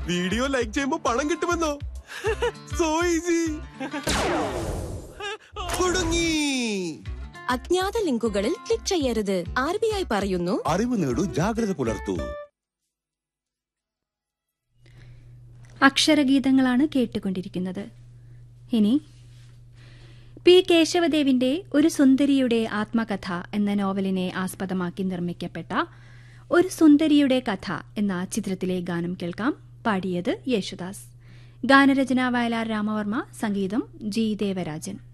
video like ചെയ്യുമ്പോ പണം കിട്ടുമെന്നോ so easy കുടുങ്ങി അജ്ഞാത ലിങ്കുകളിൽ ക്ലിക്ക് ചെയ്യരുത് ആർ ബി ഐ പറയുന്നു അറിവ് നേടൂ ജാഗ്രത പുലർത്തൂ അക്ഷരഗീതങ്ങളാണ് കേട്ടുകൊണ്ടിരിക്കുന്നത് ഇനി പി കേശവദേവിന്റെ ഒരു സുന്ദരിയുടെ ആത്മകഥ എന്ന നോവലിനെ ആസ്പദമാക്കി നിർമ്മിക്കപ്പെട്ട ഒരു സുന്ദരിയുടെ കഥ എന്ന ചിത്രത്തിലെ ഗാനം കേൾക്കാം പാടിയത് യേശുദാസ് ഗാനരചന വയലാർ രാമവർമ്മ സംഗീതം ജി ദേവരാജൻ